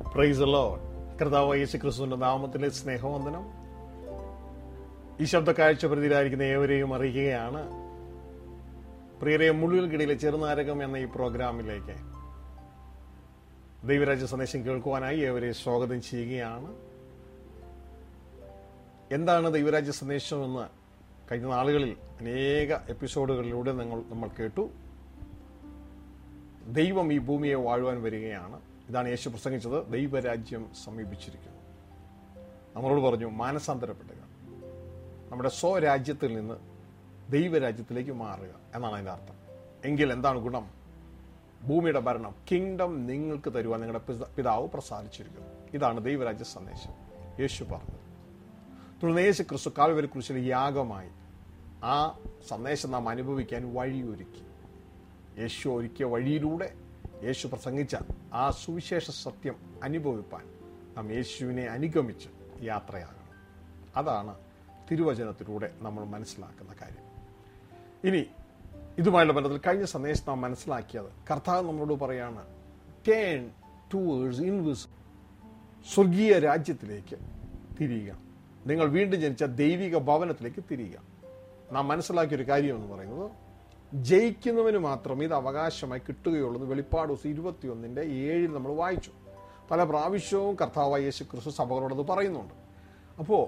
Price load കർത്താവ് യേശു ക്രിസ്തുവിന്റെ നാമത്തിലെ സ്നേഹവന്ദനം ഈ ശബ്ദ കാഴ്ച പ്രതിരായിരിക്കുന്ന ഏവരെയും അറിയിക്കുകയാണ് പ്രിയരെ മുള്ളുകൾക്കിടയിലെ ചെറുനാരകം എന്ന ഈ പ്രോഗ്രാമിലേക്ക് ദൈവരാജ്യ സന്ദേശം കേൾക്കുവാനായി ഏവരെ സ്വാഗതം ചെയ്യുകയാണ് എന്താണ് ദൈവരാജ്യ സന്ദേശം എന്ന് കഴിഞ്ഞ നാളുകളിൽ അനേക എപ്പിസോഡുകളിലൂടെ നിങ്ങൾ നമ്മൾ കേട്ടു ദൈവം ഈ ഭൂമിയെ വാഴുവാൻ വരികയാണ് ഇതാണ് യേശു പ്രസംഗിച്ചത് ദൈവരാജ്യം സമീപിച്ചിരിക്കുന്നു നമ്മളോട് പറഞ്ഞു മാനസാന്തരപ്പെടുക നമ്മുടെ സ്വരാജ്യത്തിൽ നിന്ന് ദൈവരാജ്യത്തിലേക്ക് മാറുക എന്നാണ് അതിൻ്റെ അർത്ഥം എങ്കിൽ എന്താണ് ഗുണം ഭൂമിയുടെ ഭരണം കിങ്ഡം നിങ്ങൾക്ക് തരുവാൻ നിങ്ങളുടെ പിത- പിതാവ് പ്രസാദിച്ചിരിക്കുന്നു ഇതാണ് ദൈവരാജ്യ സന്ദേശം യേശു പറഞ്ഞത് തുടർന്ന് യേശു ക്രിസ്തു കാൽവരി ക്രിസ്തു യാഗമായി ആ സന്ദേശം നാം അനുഭവിക്കാൻ വഴിയൊരുക്കി യേശു ഒരുക്കിയ വഴിയിലൂടെ യേശു പ്രസംഗിച്ച ആ സുവിശേഷ സത്യം അനുഭവിപ്പാൻ നാം യേശുവിനെ അനുഗമിച്ച് യാത്രയാകണം അതാണ് തിരുവചനത്തിലൂടെ നമ്മൾ മനസ്സിലാക്കുന്ന കാര്യം ഇനി ഇതുമായുള്ള ബന്ധത്തിൽ കഴിഞ്ഞ സന്ദേശം നാം മനസ്സിലാക്കിയത് കർത്താവ് നമ്മളോട് പറയാണ് ടേൺ ടുവേഴ്സ് ഇൻവിസ് സ്വർഗീയ രാജ്യത്തിലേക്ക് തിരിയുക നിങ്ങൾ വീണ്ടും ജനിച്ച ദൈവിക ഭവനത്തിലേക്ക് തിരിയുക നാം മനസ്സിലാക്കിയ ഒരു കാര്യം എന്ന് പറയുന്നത് ജയിക്കുന്നവന് മാത്രം ഇത് അവകാശമായി കിട്ടുകയുള്ളൂ എന്ന് വെളിപ്പാട് ദിവസം ഇരുപത്തിയൊന്നിന്റെ ഏഴിൽ നമ്മൾ വായിച്ചു പല പ്രാവശ്യവും കർത്താവായ യേശു ക്രിസ്തു സഭകളോടത് പറയുന്നുണ്ട് അപ്പോൾ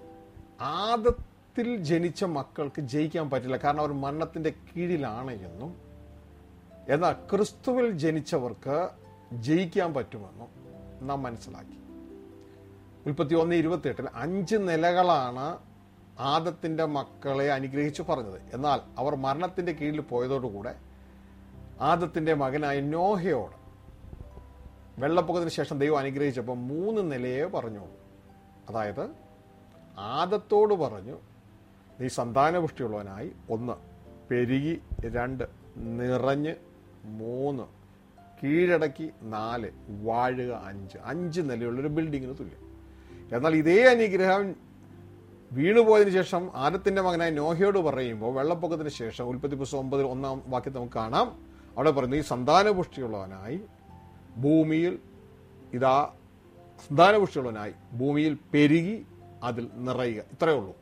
ആദത്തിൽ ജനിച്ച മക്കൾക്ക് ജയിക്കാൻ പറ്റില്ല കാരണം അവർ മരണത്തിന്റെ കീഴിലാണ് എന്നും എന്നാൽ ക്രിസ്തുവിൽ ജനിച്ചവർക്ക് ജയിക്കാൻ പറ്റുമെന്നും നാം മനസ്സിലാക്കി ഉൽപ്പത്തി ഒന്ന് ഇരുപത്തി എട്ടിൽ അഞ്ച് നിലകളാണ് ആദത്തിന്റെ മക്കളെ അനുഗ്രഹിച്ചു പറഞ്ഞത് എന്നാൽ അവർ മരണത്തിന്റെ കീഴിൽ പോയതോടുകൂടെ ആദത്തിന്റെ മകനായ നോഹയോട് വെള്ളപ്പൊക്കത്തിന് ശേഷം ദൈവം അനുഗ്രഹിച്ചപ്പോൾ മൂന്ന് നിലയെ പറഞ്ഞോളൂ അതായത് ആദത്തോട് പറഞ്ഞു നീ സന്താനപുഷ്ടിയുള്ളവനായി ഒന്ന് പെരുകി രണ്ട് നിറഞ്ഞ് മൂന്ന് കീഴടക്കി നാല് വാഴുക അഞ്ച് അഞ്ച് നിലയുള്ളൊരു ബിൽഡിങ്ങിന് തുല്യം എന്നാൽ ഇതേ അനുഗ്രഹം വീണുപോയതിനു ശേഷം ആദത്തിന്റെ മകനായ നോഹയോട് പറയുമ്പോൾ വെള്ളപ്പൊക്കത്തിന് ശേഷം ഉൽപ്പത്തി പുസ്തകം ഒമ്പതിൽ ഒന്നാം വാക്യത്തിൽ നമുക്ക് കാണാം അവിടെ പറയുന്നത് ഈ സന്താനപുഷ്ടിയുള്ളവനായി ഭൂമിയിൽ ഇതാ സന്താനപുഷ്ടിയുള്ളവനായി ഭൂമിയിൽ പെരുകി അതിൽ നിറയുക ഇത്രയേ ഉള്ളൂ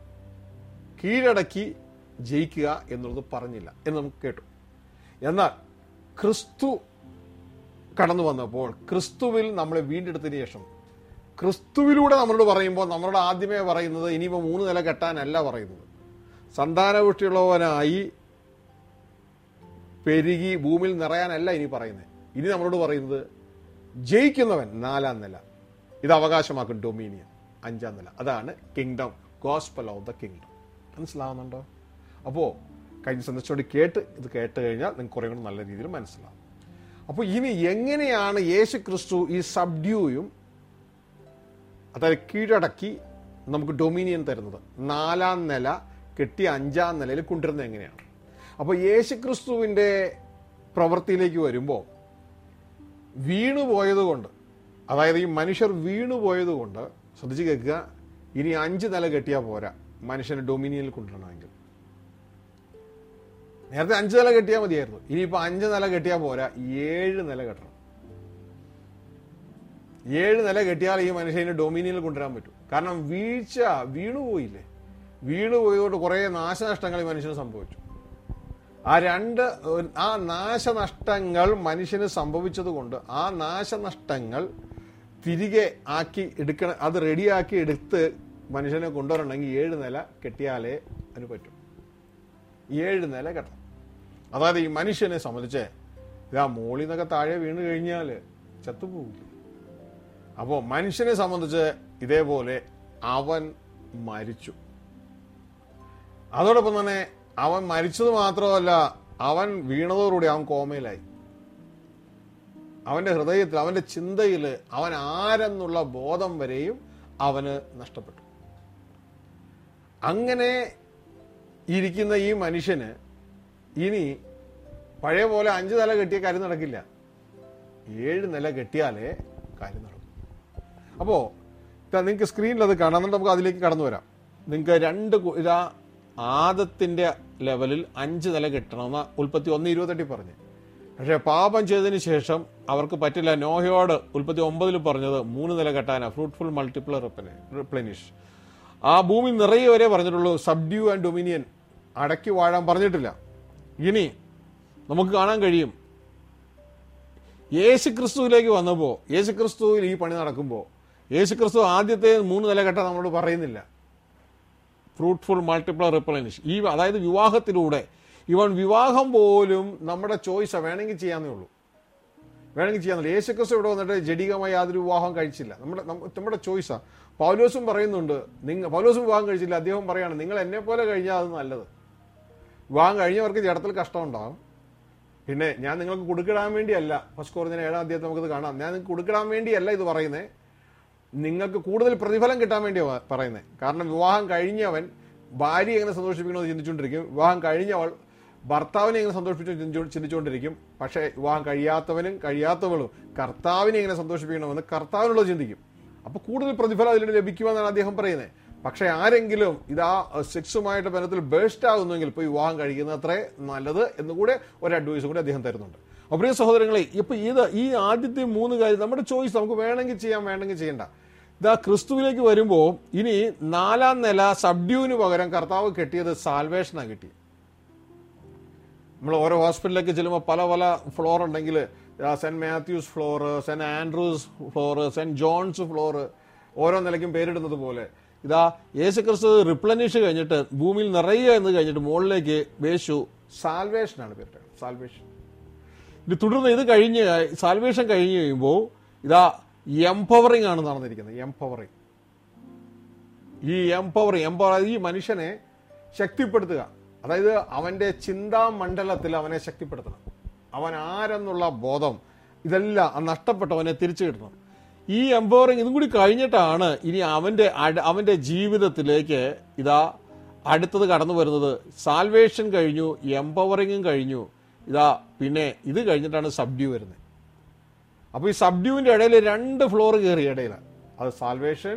കീഴടക്കി ജയിക്കുക എന്നുള്ളത് പറഞ്ഞില്ല എന്ന് നമുക്ക് കേട്ടു എന്നാൽ ക്രിസ്തു കടന്നു വന്നപ്പോൾ ക്രിസ്തുവിൽ നമ്മളെ വീണ്ടെടുത്തതിന് ശേഷം ക്രിസ്തുവിലൂടെ നമ്മളോട് പറയുമ്പോൾ നമ്മളോട് ആദ്യമേ പറയുന്നത് ഇനിയിപ്പോൾ മൂന്ന് നില കെട്ടാനല്ല പറയുന്നത് സന്താനപുഷ്ടിയുള്ളവനായി പെരുകി ഭൂമിയിൽ നിറയാനല്ല ഇനി പറയുന്നത് ഇനി നമ്മളോട് പറയുന്നത് ജയിക്കുന്നവൻ നാലാം നില ഇത് അവകാശമാക്കും ഡൊമീനിയൻ അഞ്ചാം നില അതാണ് kingdom gospel of the kingdom മനസ്സിലാവുന്നുണ്ടോ അപ്പോൾ കഴിഞ്ഞ സന്ദർശനോട് കേട്ട് ഇത് കേട്ട് കഴിഞ്ഞാൽ നിങ്ങൾക്ക് കുറേ കൂടെ നല്ല രീതിയിൽ മനസ്സിലാവും അപ്പോൾ ഇനി എങ്ങനെയാണ് യേശു ക്രിസ്തു ഈ സബ്ഡ്യൂയും അതായത് കീഴടക്കി നമുക്ക് ഡൊമീനിയൻ തരുന്നത് നാലാം നില കെട്ടി അഞ്ചാം നിലയിൽ കൊണ്ടുവരുന്നത് എങ്ങനെയാണ് അപ്പോൾ യേശു ക്രിസ്തുവിൻ്റെ പ്രവൃത്തിയിലേക്ക് വരുമ്പോൾ വീണുപോയത് കൊണ്ട് അതായത് ഈ മനുഷ്യർ വീണുപോയത് കൊണ്ട് ശ്രദ്ധിച്ച് കേൾക്കുക ഇനി അഞ്ച് നില കെട്ടിയാൽ പോരാ മനുഷ്യനെ ഡൊമിനിയനിൽ കൊണ്ടുവരണമെങ്കിൽ നേരത്തെ അഞ്ച് നില കെട്ടിയാൽ മതിയായിരുന്നു ഇനിയിപ്പോൾ അഞ്ച് നില കെട്ടിയാൽ പോരാ ഏഴ് നില കെട്ടണം ഏഴ് നില കെട്ടിയാൽ ഈ മനുഷ്യനെ ഡൊമിനിയനിൽ കൊണ്ടുവരാൻ പറ്റും കാരണം വീഴ്ച വീണുപോയില്ലേ വീണുപോയതുകൊണ്ട് കുറേ നാശനഷ്ടങ്ങൾ ഈ മനുഷ്യന് സംഭവിച്ചു ആ രണ്ട് ഏഹ്, ആ നാശനഷ്ടങ്ങൾ മനുഷ്യന് സംഭവിച്ചത് കൊണ്ട് ആ നാശനഷ്ടങ്ങൾ തിരികെ ആക്കി എടുക്കണ അത് റെഡിയാക്കി എടുത്ത് മനുഷ്യനെ കൊണ്ടുവരണമെങ്കിൽ ഏഴ് നില കെട്ടിയാലേ അതിന് പറ്റും ഏഴ് നില കെട്ടണം അതായത് ഈ മനുഷ്യനെ സംബന്ധിച്ച് ഇതാ മോളിൽ നിന്നൊക്കെ താഴെ വീണ് കഴിഞ്ഞാൽ ചത്തുപോകില്ല അപ്പോൾ മനുഷ്യനെ സംബന്ധിച്ച് ഇതേപോലെ അവൻ മരിച്ചു അതോടൊപ്പം തന്നെ അവൻ മരിച്ചത് മാത്രമല്ല അവൻ വീണതോടുകൂടി അവൻ കോമയിലായി അവന്റെ ഹൃദയത്തിൽ അവന്റെ ചിന്തയിൽ അവൻ ആരെന്നുള്ള ബോധം വരെയും അവന് നഷ്ടപ്പെട്ടു അങ്ങനെ ഇരിക്കുന്ന ഈ മനുഷ്യന് ഇനി പഴയ പോലെ അഞ്ച് നില കെട്ടിയ കാര്യം നടക്കില്ല ഏഴ് നില കെട്ടിയാലേ കാര്യം നടക്കും അപ്പോൾ നിങ്ങൾക്ക് സ്ക്രീനിൽ അത് കാണാം എന്നിട്ട് നമുക്ക് അതിലേക്ക് കടന്നു വരാം നിങ്ങൾക്ക് രണ്ട് കു- ഇതാ ആദത്തിന്റെ ലെവലിൽ അഞ്ച് നില കെട്ടണമെന്ന ഉൽപ്പത്തി ഒന്ന് ഇരുപത്തെട്ടി പറഞ്ഞ് പക്ഷെ പാപം ചെയ്തതിന് ശേഷം അവർക്ക് പറ്റില്ല നോഹയോട് ഉൽപ്പത്തി ഒമ്പതിൽ പറഞ്ഞത് മൂന്ന് നില കെട്ടാനാ ഫ്രൂട്ട്ഫുൾ മൾട്ടിപ്ലർ റിപ്ലനിഷ് ആ ഭൂമി നിറയെ വരെ പറഞ്ഞിട്ടുള്ളൂ സബ്ഡ്യൂ ആൻഡ് ഡൊമിനിയൻ അടക്കി വാഴാൻ പറഞ്ഞിട്ടില്ല ഇനി നമുക്ക് കാണാൻ കഴിയും യേശു ക്രിസ്തുവിലേക്ക് വന്നപ്പോൾ യേശു ക്രിസ്തുവിൽ ഈ പണി നടക്കുമ്പോൾ യേശു ക്രിസ്തു ആദ്യത്തെ മൂന്ന് നില കെട്ടാൻ നമ്മളോട് പറയുന്നില്ല ഫ്രൂട്ട്ഫുൾ മൾട്ടിപ്ലർ റിപ്ലനിഷ് ഈ അതായത് വിവാഹത്തിലൂടെ ഇവൻ വിവാഹം പോലും നമ്മുടെ ചോയ്സാ വേണമെങ്കിൽ ചെയ്യാന്നേ ഉള്ളൂ വേണമെങ്കിൽ ചെയ്യാന്നില്ല യേശു ക്രിസ്തു ഇവിടെ വന്നിട്ട് ജഡികമായി യാതൊരു വിവാഹം കഴിച്ചില്ല നമ്മുടെ നമ്മ- നമ്മുടെ ചോയ്സാ പൗലോസും പറയുന്നുണ്ട് നിങ്ങൾ പൗലോസും വിവാഹം കഴിച്ചില്ല അദ്ദേഹം പറയാണ് നിങ്ങൾ എന്നെ പോലെ കഴിഞ്ഞാൽ അത് നല്ലത് വിവാഹം കഴിഞ്ഞവർക്ക് ജഡത്തിൽ കഷ്ടമുണ്ടാകും പിന്നെ ഞാൻ നിങ്ങൾക്ക് കൊടുക്കിടാൻ വേണ്ടിയല്ല ഫസ്റ്റ് കോറിഞ്ഞ ഏഴാം അധ്യായത്തിൽ നമുക്കിത് കാണാം ഞാൻ നിങ്ങൾക്ക് കൊടുക്കിടാൻ വേണ്ടിയല്ല ഇത് പറയുന്നത് നിങ്ങൾക്ക് കൂടുതൽ പ്രതിഫലം കിട്ടാൻ വേണ്ടിയാണ് പറയുന്നത് കാരണം വിവാഹം കഴിഞ്ഞവൻ ഭാര്യ എങ്ങനെ സന്തോഷിപ്പിക്കണമെന്ന് ചിന്തിച്ചുകൊണ്ടിരിക്കും വിവാഹം കഴിഞ്ഞവൾ ഭർത്താവിനെ എങ്ങനെ സന്തോഷിപ്പിച്ചു ചിന്തിച്ചു- ചിന്തിച്ചുകൊണ്ടിരിക്കും പക്ഷേ വിവാഹം കഴിയാത്തവനും കഴിയാത്തവളും കർത്താവിനെ എങ്ങനെ സന്തോഷിപ്പിക്കണമെന്ന് കർത്താവിനുള്ളത് ചിന്തിക്കും അപ്പൊ കൂടുതൽ പ്രതിഫലം അതിലൂടെ ലഭിക്കുമെന്നാണ് അദ്ദേഹം പറയുന്നത് പക്ഷെ ആരെങ്കിലും ഇതാ സെക്സുമായിട്ട് ബന്ധത്തിൽ ബേസ്റ്റ് ആകുന്നെങ്കിൽ ഇപ്പോൾ വിവാഹം കഴിക്കുന്നത് അത്രേ നല്ലത് എന്നുകൂടെ ഒരു അഡ്വൈസ് കൂടി അദ്ദേഹം തരുന്നുണ്ട് അപ്പോൾ പ്രിയ സഹോദരങ്ങളെ ഇപ്പൊ ഇത് ഈ ആദ്യത്തെ മൂന്ന് കാര്യം നമ്മുടെ ചോയ്സ് നമുക്ക് വേണമെങ്കിൽ ചെയ്യാം വേണമെങ്കിൽ ചെയ്യണ്ട ഇതാ ക്രിസ്തുവിലേക്ക് വരുമ്പോൾ ഇനി നാലാം നില സബ്ഡ്യൂവിന് പകരം കർത്താവ് കെട്ടിയത് സാൽവേഷനാണ് കിട്ടി നമ്മൾ ഓരോ ഹോസ്പിറ്റലിലേക്ക് ചെല്ലുമ്പോൾ പല പല ഫ്ലോർ ഉണ്ടെങ്കിൽ Saint Matthews floor Saint Andrews floor Saint Johns floor ഓരോ നിലയ്ക്കും പേരിടുന്നത് പോലെ ഇതാ യേശു ക്രിസ്തു റിപ്ലനിഷ് കഴിഞ്ഞിട്ട് ഭൂമിയിൽ നിറയുക എന്ന് കഴിഞ്ഞിട്ട് മുകളിലേക്ക് വേശു സാൽവേഷനാണ് പേരിട്ടത് സാൽവേഷൻ ഇത് തുടർന്ന് ഇത് കഴിഞ്ഞ് സാൽവേഷൻ കഴിഞ്ഞ് കഴിയുമ്പോൾ ഇതാ എംപവറിംഗ് ആണ് നടന്നിരിക്കുന്നത് എംപവറിംഗ് ഈ എംപവറിംഗ് എംപവർ ഈ മനുഷ്യനെ ശക്തിപ്പെടുത്തുക അതായത് അവന്റെ ചിന്താ മണ്ഡലത്തിൽ അവനെ ശക്തിപ്പെടുത്തണം അവൻ ആരെന്നുള്ള ബോധം ഇതെല്ലാം ആ നഷ്ടപ്പെട്ടവനെ തിരിച്ചു കിട്ടണം ഈ എംപവറിംഗ് ഇതും കൂടി കഴിഞ്ഞിട്ടാണ് ഇനി അവന്റെ അട- അവന്റെ ജീവിതത്തിലേക്ക് ഇതാ അടുത്തത് കടന്നു വരുന്നത് സാൽവേഷൻ കഴിഞ്ഞു എംപവറിങ്ങും കഴിഞ്ഞു ഇതാ പിന്നെ ഇത് കഴിഞ്ഞിട്ടാണ് സബ്ഡ്യൂ വരുന്നത് അപ്പോൾ ഈ സബ്ഡ്യൂവിന്റെ ഇടയിൽ രണ്ട് ഫ്ലോർ കയറി ഇടയിൽ അത് സാൽവേഷൻ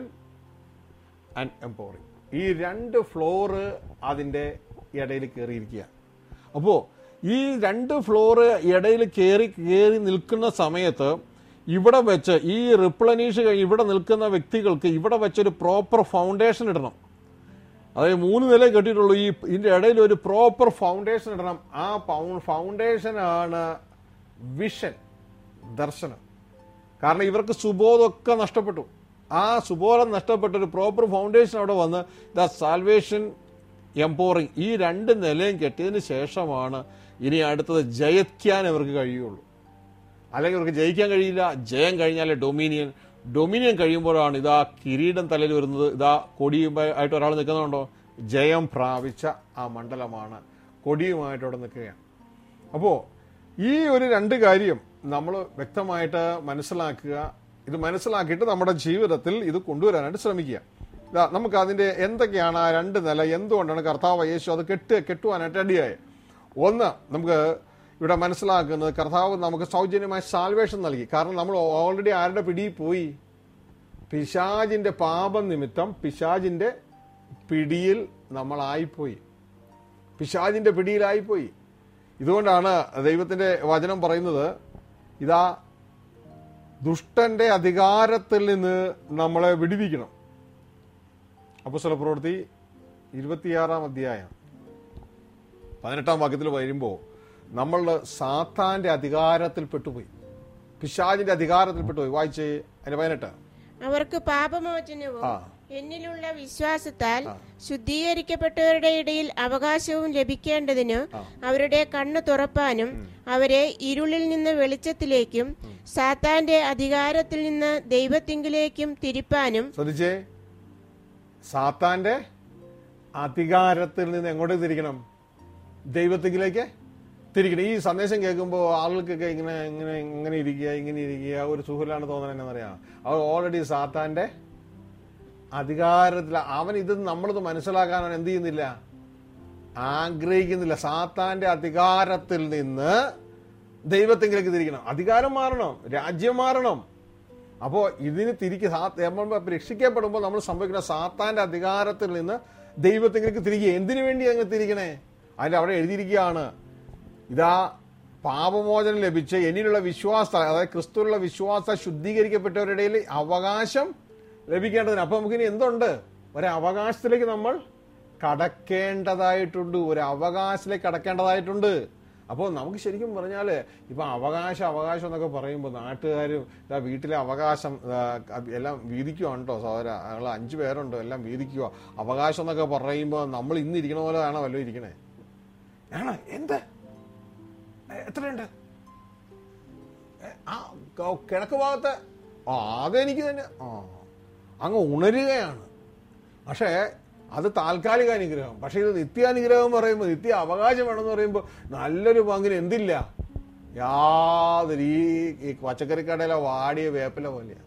ആൻഡ് എംപവറിംഗ് ഈ രണ്ട് ഫ്ലോറ് അതിൻ്റെ ഇടയിൽ കയറിയിരിക്കുക അപ്പോൾ ഈ രണ്ട് ഫ്ലോറ് ഇടയിൽ കയറി കയറി നിൽക്കുന്ന സമയത്ത് ഇവിടെ വെച്ച് ഈ റിപ്ലനീഷ് കഴിഞ്ഞ് ഇവിടെ നിൽക്കുന്ന വ്യക്തികൾക്ക് ഇവിടെ വെച്ചൊരു പ്രോപ്പർ ഫൗണ്ടേഷൻ ഇടണം അതായത് മൂന്ന് നില കെട്ടിയിട്ടുള്ളൂ ഈ ഇതിന്റെ ഇടയിൽ ഒരു പ്രോപ്പർ ഫൗണ്ടേഷൻ ഇടണം ആ ഫൗണ്ടേഷൻ ആണ് വിഷൻ ദർശനം കാരണം ഇവർക്ക് സുബോധമൊക്കെ നഷ്ടപ്പെട്ടു ആ സുബോധം നഷ്ടപ്പെട്ട ഒരു പ്രോപ്പർ ഫൗണ്ടേഷൻ അവിടെ വന്ന് ദ സാൽവേഷൻ എംപോറിങ് ഈ രണ്ട് നിലയും കെട്ടിയതിന് ശേഷമാണ് ഇനി അടുത്തത് ജയിക്കാൻ ഇവർക്ക് കഴിയുള്ളൂ അല്ലെങ്കിൽ ഇവർക്ക് ജയിക്കാൻ കഴിയില്ല ജയം കഴിഞ്ഞാലേ ഡൊമീനിയൻ ഡൊമീനിയൻ കഴിയുമ്പോഴാണ് ഇതാ കിരീടം തലയിൽ വരുന്നത് ഇതാ കൊടിയുമായിട്ട് ഒരാൾ നിൽക്കുന്നുണ്ടോ ജയം പ്രാപിച്ച ആ മണ്ഡലമാണ് കൊടിയുമായിട്ട് അവിടെ നിൽക്കുകയാണ് അപ്പോൾ ഈ ഒരു രണ്ട് കാര്യം നമ്മൾ വ്യക്തമായിട്ട് മനസ്സിലാക്കുക ഇത് മനസ്സിലാക്കിയിട്ട് നമ്മുടെ ജീവിതത്തിൽ ഇത് കൊണ്ടുവരാനായിട്ട് ശ്രമിക്കുക ഇതാ നമുക്ക് അതിന്റെ എന്തൊക്കെയാണ് ആ രണ്ട് നില എന്തുകൊണ്ടാണ് കർത്താവ് യേശു അത് കെട്ട് കെട്ടുവാനായിട്ട് അടിയായത് ഒന്ന് നമുക്ക് ഇവിടെ മനസ്സിലാക്കുന്നത് കർത്താവ് നമുക്ക് സൗജന്യമായ സാൽവേഷൻ നൽകി കാരണം നമ്മൾ ഓൾറെഡി ആരുടെ പിടിയിൽ പോയി പിശാജിന്റെ പാപം നിമിത്തം പിശാജിന്റെ പിടിയിൽ നമ്മളായിപ്പോയി പിശാജിന്റെ പിടിയിലായിപ്പോയി ഇതുകൊണ്ടാണ് ദൈവത്തിന്റെ വചനം പറയുന്നത് ഇതാ ദുഷ്ടന്റെ അധികാരത്തിൽ നിന്ന് നമ്മളെ വിടുവിക്കണം അപ്പസ്വല പ്രവൃത്തി ഇരുപത്തിയാറാം അധ്യായം പതിനെട്ടാം വാക്യത്തിൽ വരുമ്പോൾ നമ്മൾ സാത്താന്റെ അധികാരത്തിൽ പെട്ടുപോയി പിശാജിന്റെ അധികാരത്തിൽ പെട്ടുപോയി വായിച്ചേ അതിന്റെ പതിനെട്ട് അവർക്ക് പാപമോചനവും ആ. എന്നിലുള്ള വിശ്വാസത്താൽ ശുദ്ധീകരിക്കപ്പെട്ടവരുടെ ഇടയിൽ അവകാശവും ലഭിക്കേണ്ടതിന് അവരുടെ കണ്ണു തുറപ്പാനും അവരെ ഇരുളിൽ നിന്ന് വെളിച്ചത്തിലേക്കും സാത്താന്റെ അധികാരത്തിൽ നിന്ന് ദൈവത്തിങ്കിലേക്കും തിരിപ്പാനും ശ്രദ്ധിച്ചേ സാത്താന്റെ അധികാരത്തിൽ നിന്ന് എങ്ങോട്ടേക്ക് തിരിക്കണം ദൈവത്തിലേക്ക് തിരിക്കണം ഈ സന്ദേശം കേൾക്കുമ്പോൾ ആളുകൾക്കൊക്കെ ഇങ്ങനെ ഇങ്ങനെ ഇങ്ങനെ ഇരിക്കുക ഇങ്ങനെ ഇരിക്കുക ഒരു സുഖലാണ് തോന്നുന്നത് എന്നറിയാം അത് ഓൾറെഡി സാത്താന്റെ അധികാരത്തിൽ അവൻ ഇത് നമ്മളിത് മനസ്സിലാക്കാൻ അവൻ എന്ത് ചെയ്യുന്നില്ല ആഗ്രഹിക്കുന്നില്ല സാത്താന്റെ അധികാരത്തിൽ നിന്ന് ദൈവത്തെങ്കിലേക്ക് തിരിക്കണം അധികാരം മാറണം രാജ്യം മാറണം അപ്പോൾ ഇതിന് തിരികെ സാ- നമ്മൾ രക്ഷിക്കപ്പെടുമ്പോൾ നമ്മൾ സംഭവിക്കുന്ന സാത്താന്റെ അധികാരത്തിൽ നിന്ന് ദൈവത്തെങ്കിലേക്ക് തിരികെ എന്തിനു വേണ്ടി അങ്ങ് തിരിക്കണേ അതിന്റെ അവിടെ എഴുതിയിരിക്കുകയാണ് ഇതാ പാപമോചനം ലഭിച്ച് എന്നിലുള്ള വിശ്വാസ അതായത് ക്രിസ്തുവിലുള്ള വിശ്വാസ ശുദ്ധീകരിക്കപ്പെട്ടവരുടെ ഇടയിൽ അവകാശം ലഭിക്കേണ്ടതിന് അപ്പൊ നമുക്കിനി എന്തുണ്ട് ഒരു അവകാശത്തിലേക്ക് നമ്മൾ കടക്കേണ്ടതായിട്ടുണ്ട് ഒരു അവകാശത്തിലേക്ക് കടക്കേണ്ടതായിട്ടുണ്ട് അപ്പോൾ നമുക്ക് ശരിക്കും പറഞ്ഞാൽ ഇപ്പൊ അവകാശം അവകാശം എന്നൊക്കെ പറയുമ്പോൾ നാട്ടുകാരും ഇതാ വീട്ടിലെ അവകാശം ആ, എല്ലാം വീതിക്കുവാണ് കേട്ടോ സഹോദര ഞങ്ങൾ അഞ്ചു പേരുണ്ട് എല്ലാം വീതിക്കുക അവകാശം എന്നൊക്കെ പറയുമ്പോൾ നമ്മൾ ഇന്ന് ഇരിക്കണ പോലെ ആണോ വല്ലതും ഇരിക്കണേ ആണ് എന്ത് എ- എത്രയുണ്ട് എ, ആ ക- കിഴക്ക് ഭാഗത്ത് ആ അതെനിക്ക് തന്നെ ആ അങ്ങ് ഉണരുകയാണ് പക്ഷേ അത് താൽക്കാലിക അനുഗ്രഹം പക്ഷെ ഇത് നിത്യാനുഗ്രഹം എന്ന് പറയുമ്പോൾ നിത്യ അവകാശം വേണമെന്ന് പറയുമ്പോൾ നല്ലൊരു പങ്കിന് എന്തില്ല യാതൊരു ഈ ഈ പച്ചക്കറിക്കടയിലെ വാടിയ വേപ്പില പോലെയാ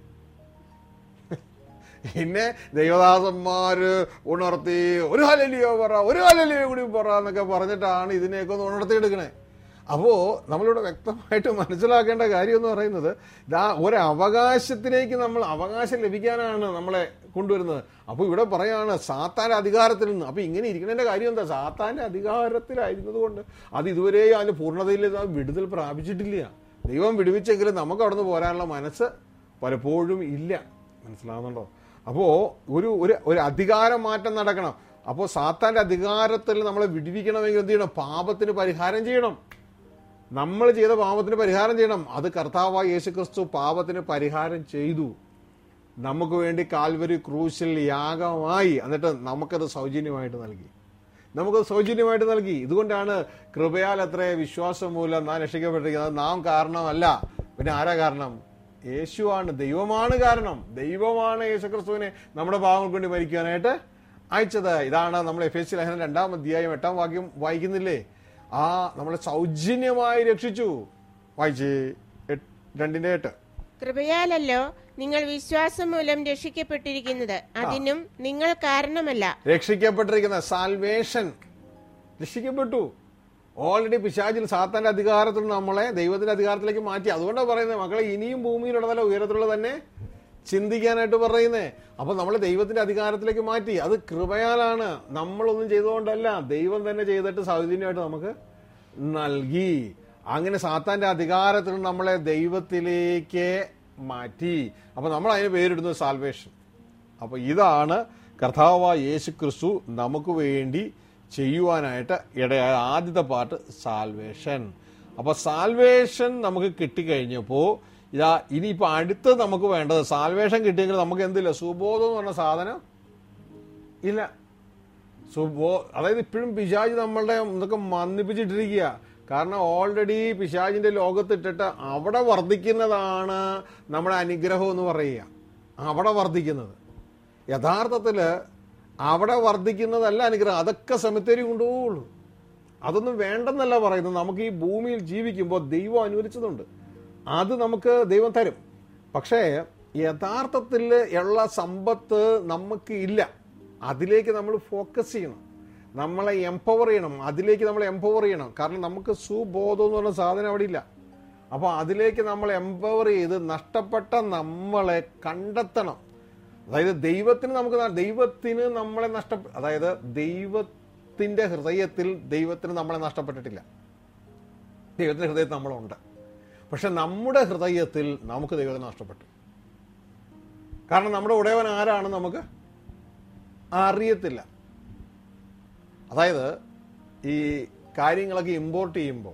പിന്നെ ദൈവദാസന്മാര് ഉണർത്തി ഒരു ഹലലിയോ പറ ഒരു ഹലലിയോ കൂടി പറ എന്നൊക്കെ പറഞ്ഞിട്ടാണ് ഇതിനെയൊക്കെ ഒന്ന് ഉണർത്തിയെടുക്കണേ അപ്പോ നമ്മളിവിടെ വ്യക്തമായിട്ട് മനസ്സിലാക്കേണ്ട കാര്യം എന്ന് പറയുന്നത് ഇതാ ഒരു അവകാശത്തിലേക്ക് നമ്മൾ അവകാശം ലഭിക്കാനാണ് നമ്മളെ കൊണ്ടുവരുന്നത് അപ്പൊ ഇവിടെ പറയാണ് സാത്താന്റെ അധികാരത്തിൽ നിന്ന് അപ്പൊ ഇങ്ങനെ ഇരിക്കുന്നതിന്റെ കാര്യം എന്താ സാത്താന്റെ അധികാരത്തിലായിരുന്നത് കൊണ്ട് അത് ഇതുവരെ അതിന്റെ പൂർണ്ണതയിൽ ഇത് വിടുതൽ പ്രാപിച്ചിട്ടില്ല ദൈവം വിടുവിച്ചെങ്കിലും നമുക്ക് അവിടെ നിന്ന് പോരാനുള്ള മനസ്സ് പലപ്പോഴും ഇല്ല മനസ്സിലാവുന്നുണ്ടോ അപ്പോ ഒരു ഒരു ഒരു അധികാര മാറ്റം നടക്കണം അപ്പോൾ സാത്താന്റെ അധികാരത്തിൽ നമ്മളെ വിടുവിക്കണമെങ്കിൽ എന്ത് ചെയ്യണം പാപത്തിന് പരിഹാരം ചെയ്യണം നമ്മൾ ചെയ്ത പാപത്തിന് പരിഹാരം ചെയ്യണം അത് കർത്താവായ യേശുക്രിസ്തു പാപത്തിന് പരിഹാരം ചെയ്തു നമുക്ക് വേണ്ടി കാൽവരി ക്രൂശിൽ യാഗമായി എന്നിട്ട് നമുക്കത് സൗജന്യമായിട്ട് നൽകി നമുക്കത് സൗജന്യമായിട്ട് നൽകി ഇതുകൊണ്ടാണ് കൃപയാൽ അത്ര വിശ്വാസം മൂലം നാം രക്ഷിക്കപ്പെട്ടിരിക്കുന്നത് നാം കാരണമല്ല പിന്നെ ആരാ കാരണം യേശുവാണ് ദൈവമാണ് കാരണം ദൈവമാണ് യേശുക്രിസ്തുവിനെ നമ്മുടെ പാവങ്ങൾക്ക് വേണ്ടി മരിക്കാനായിട്ട് അയച്ചത് ഇതാണ് നമ്മൾ എഫ് എസ് ലേഖനം രണ്ടാം അധ്യായം എട്ടാം വാക്യം വായിക്കുന്നില്ലേ ആ നമ്മളെ സൗജന്യമായി രക്ഷിച്ചു വായിച്ച് എട്ട്- രണ്ടിന്റെ എട്ട് കൃപയാലല്ലോ നിങ്ങൾ വിശ്വാസം മൂലം രക്ഷിക്കപ്പെട്ടിരിക്കുന്നത് അതിനും നിങ്ങൾ കാരണമല്ല രക്ഷിക്കപ്പെട്ടിരിക്കുന്ന സാൽവേഷൻ രക്ഷിക്കപ്പെട്ടു ഓൾറെഡി പിശാചിൽ സാത്താന്റെ അധികാരത്തിൽ നിന്ന് നമ്മളെ ദൈവത്തിന്റെ അധികാരത്തിലേക്ക് മാറ്റി അതുകൊണ്ടാണ് പറയുന്നത് മക്കളെ ഇനിയും ഭൂമിയിലുള്ളതല്ല ഉയരത്തിലുള്ള തന്നെ ചിന്തിക്കാനായിട്ട് പറയുന്നേ അപ്പൊ നമ്മളെ ദൈവത്തിന്റെ അധികാരത്തിലേക്ക് മാറ്റി അത് കൃപയാലാണ് നമ്മളൊന്നും ചെയ്തുകൊണ്ടല്ല ദൈവം തന്നെ ചെയ്തിട്ട് സൗജന്യമായിട്ട് നമുക്ക് നൽകി അങ്ങനെ സാത്താന്റെ അധികാരത്തിൽ നിന്ന് നമ്മളെ ദൈവത്തിലേക്ക് മാറ്റി അപ്പൊ നമ്മൾ അതിന് പേരിടുന്നത് സാൽവേഷൻ അപ്പൊ ഇതാണ് കർത്താവായ യേശു ക്രിസ്തു നമുക്ക് വേണ്ടി ചെയ്യുവാനായിട്ട് ഇടയായ ആദ്യത്തെ പാട്ട് സാൽവേഷൻ അപ്പൊ സാൽവേഷൻ നമുക്ക് കിട്ടിക്കഴിഞ്ഞപ്പോ ഇതാ ഇനിയിപ്പോ അടുത്ത് നമുക്ക് വേണ്ടത് സാൽവേഷൻ കിട്ടിയെങ്കിൽ നമുക്ക് എന്തില്ല സുബോധം എന്ന് പറഞ്ഞ സാധനം ഇല്ല സുബോ അതായത് ഇപ്പോഴും പിശാജ് നമ്മളുടെ ഇതൊക്കെ മന്ദിപ്പിച്ചിട്ടിരിക്കുക കാരണം ഓൾറെഡി പിശാജിന്റെ ലോകത്തിട്ടിട്ട് അവിടെ വർദ്ധിക്കുന്നതാണ് നമ്മുടെ അനുഗ്രഹം എന്ന് പറയുക അവിടെ വർദ്ധിക്കുന്നത് യഥാർത്ഥത്തില് അവിടെ വർദ്ധിക്കുന്നതല്ല അനുഗ്രഹം അതൊക്കെ സെമിത്തേരി കൊണ്ടുപോകുള്ളൂ അതൊന്നും വേണ്ടെന്നല്ല പറയുന്നത് നമുക്ക് ഈ ഭൂമിയിൽ ജീവിക്കുമ്പോൾ ദൈവം അനുവദിച്ചതുണ്ട് അത് നമുക്ക് ദൈവം തരും പക്ഷേ യഥാർത്ഥത്തിൽ ഉള്ള സമ്പത്ത് നമുക്ക് ഇല്ല അതിലേക്ക് നമ്മൾ ഫോക്കസ് ചെയ്യണം നമ്മളെ എംപവർ ചെയ്യണം അതിലേക്ക് നമ്മൾ എംപവർ ചെയ്യണം കാരണം നമുക്ക് സുബോധം എന്ന് പറഞ്ഞ സാധനം അവിടെ ഇല്ല അപ്പോൾ അതിലേക്ക് നമ്മൾ എംപവർ ചെയ്ത് നഷ്ടപ്പെട്ട നമ്മളെ കണ്ടെത്തണം അതായത് ദൈവത്തിന് നമുക്ക് ന- ദൈവത്തിന് നമ്മളെ നഷ്ട അതായത് ദൈവത്തിന്റെ ഹൃദയത്തിൽ ദൈവത്തിന് നമ്മളെ നഷ്ടപ്പെട്ടിട്ടില്ല ദൈവത്തിന്റെ ഹൃദയത്തിൽ നമ്മളുണ്ട് പക്ഷെ നമ്മുടെ ഹൃദയത്തിൽ നമുക്ക് ദൈവത്തിന് നഷ്ടപ്പെട്ടു കാരണം നമ്മുടെ ഉടയവൻ ആരാണെന്ന് നമുക്ക് അറിയത്തില്ല അതായത് ഈ കാര്യങ്ങളൊക്കെ ഇമ്പോർട്ട് ചെയ്യുമ്പോൾ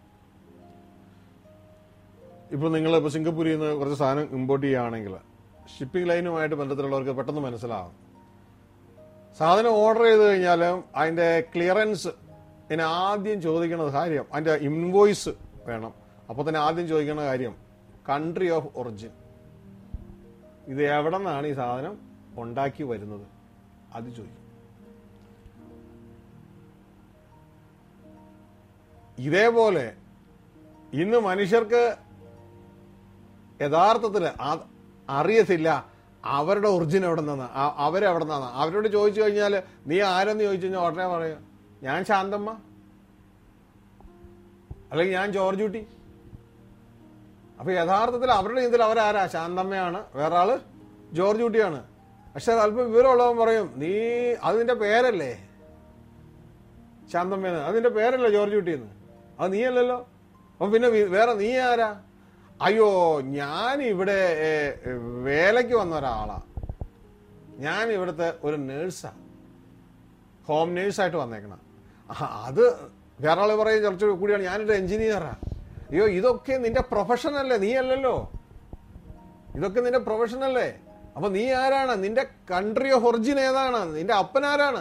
ഇപ്പോൾ നിങ്ങൾ ഇപ്പോൾ സിംഗപ്പൂരിൽ നിന്ന് കുറച്ച് സാധനം ഇമ്പോർട്ട് ചെയ്യുകയാണെങ്കിൽ ഷിപ്പിംഗ് ലൈനുമായിട്ട് ബന്ധത്തിലുള്ളവർക്ക് പെട്ടെന്ന് മനസ്സിലാവും സാധനം ഓർഡർ ചെയ്ത് കഴിഞ്ഞാൽ അതിൻ്റെ ക്ലിയറൻസ് ഇതിന് ആദ്യം ചോദിക്കുന്നത് കാര്യം അതിൻ്റെ ഇൻവോയ്സ് വേണം അപ്പോൾ തന്നെ ആദ്യം ചോദിക്കുന്ന കാര്യം കൺട്രി ഓഫ് ഒറിജിൻ ഇത് എവിടെ നിന്നാണ് ഈ സാധനം ഉണ്ടാക്കി വരുന്നത് അത് ചോദിക്കും ഇതേപോലെ ഇന്ന് മനുഷ്യർക്ക് യഥാർത്ഥത്തിൽ ആ- അറിയത്തില്ല അവരുടെ ഒറിജിൻ എവിടെ നിന്നാണ് അവരെവിടെ നിന്നാണ് അവരോട് ചോദിച്ചു കഴിഞ്ഞാൽ നീ ആരെന്ന് ചോദിച്ചു കഴിഞ്ഞാൽ ഉടനെ പറയും ഞാൻ ശാന്തമ്മ അല്ലെങ്കിൽ ഞാൻ ജോർജ് കുട്ടി അപ്പൊ യഥാർത്ഥത്തിൽ അവരുടെ ഇതിൽ അവരാരാ ശാന്തമ്മയാണ് വേറെ ആള് ജോർജ് കുട്ടിയാണ് പക്ഷെ അത് അല്പം വിവരമുള്ളവൻ പറയും നീ അത് നിന്റെ പേരല്ലേ ശാന്തമ്മേന്ന് അത് നിന്റെ പേരല്ലേ ജോർജ് കുട്ടിയെന്ന് അത് നീയല്ലല്ലോ അപ്പൊ പിന്നെ വി- വേറെ നീ ആരാ അയ്യോ ഞാൻ ഇവിടെ ഏ, വേലയ്ക്ക് വന്ന ഒരാളാ ഞാൻ ഇവിടുത്തെ ഒരു നേഴ്സാ ഹോം നേഴ്സായിട്ട് വന്നേക്കണം ആ, അത് വേറെ ആള് പറയും കുറച്ച് കൂടിയാണ് ഞാനൊരു എഞ്ചിനീയറാ അയ്യോ ഇതൊക്കെ നിന്റെ പ്രൊഫഷൻ അല്ലേ നീ അല്ലല്ലോ ഇതൊക്കെ നിന്റെ പ്രൊഫഷൻ അല്ലേ അപ്പൊ നീ ആരാണ് നിന്റെ കൺട്രി ഓഫ് ഒറിജിൻ ഏതാണ് നിന്റെ അപ്പൻ ആരാണ്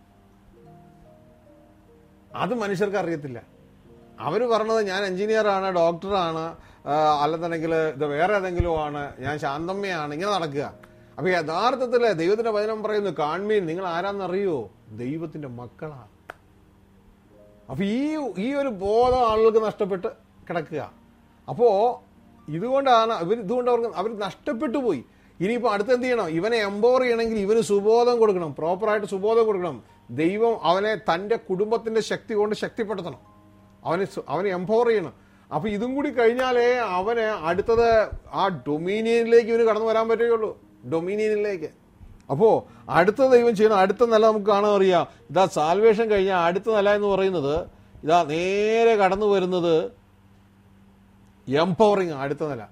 അത് മനുഷ്യർക്ക് അറിയത്തില്ല അവർ പറഞ്ഞത് ഞാൻ എഞ്ചിനീയറാണ് ഡോക്ടറാണ് ആ, അല്ലെന്നുണ്ടെങ്കിൽ ഇത് വേറെ ഏതെങ്കിലും ആണ് ഞാൻ ശാന്തമ്മയാണ് ഇങ്ങനെ നടക്കുക അപ്പൊ യഥാർത്ഥത്തില് ദൈവത്തിന്റെ വചനം പറയുന്നു കാൺമീൻ നിങ്ങൾ ആരാന്നറിയോ ദൈവത്തിന്റെ മക്കളാ അപ്പൊ ഈ ഈ ഒരു ബോധം ആളുകൾക്ക് നഷ്ടപ്പെട്ട് കിടക്കുക അപ്പോ ഇതുകൊണ്ടാണ് ഇവർ ഇതുകൊണ്ട് അവർക്ക് അവർ നഷ്ടപ്പെട്ടു പോയി ഇനിയിപ്പോ അടുത്ത് എന്ത് ചെയ്യണം ഇവനെ എംപവർ ചെയ്യണമെങ്കിൽ ഇവന് സുബോധം കൊടുക്കണം പ്രോപ്പറായിട്ട് സുബോധം കൊടുക്കണം ദൈവം അവനെ തന്റെ കുടുംബത്തിന്റെ ശക്തി കൊണ്ട് ശക്തിപ്പെടുത്തണം അവനെ സു- അവനെ എംപവർ ചെയ്യണം അപ്പൊ ഇതും കൂടി കഴിഞ്ഞാലേ അവന് അടുത്തത് ആ ഡൊമീനിയനിലേക്ക് ഇവന് കടന്നു വരാൻ പറ്റുകയുള്ളൂ ഡൊമീനിയനിലേക്ക് അപ്പോ അടുത്ത ദൈവം ചെയ്യണം അടുത്ത നില നമുക്ക് കാണാൻ അറിയാം ഇതാ സാൽവേഷൻ കഴിഞ്ഞാൽ അടുത്ത നില എന്ന് പറയുന്നത് ഇതാ നേരെ കടന്നു വരുന്നത് എംപവറിങ് അടുത്ത നില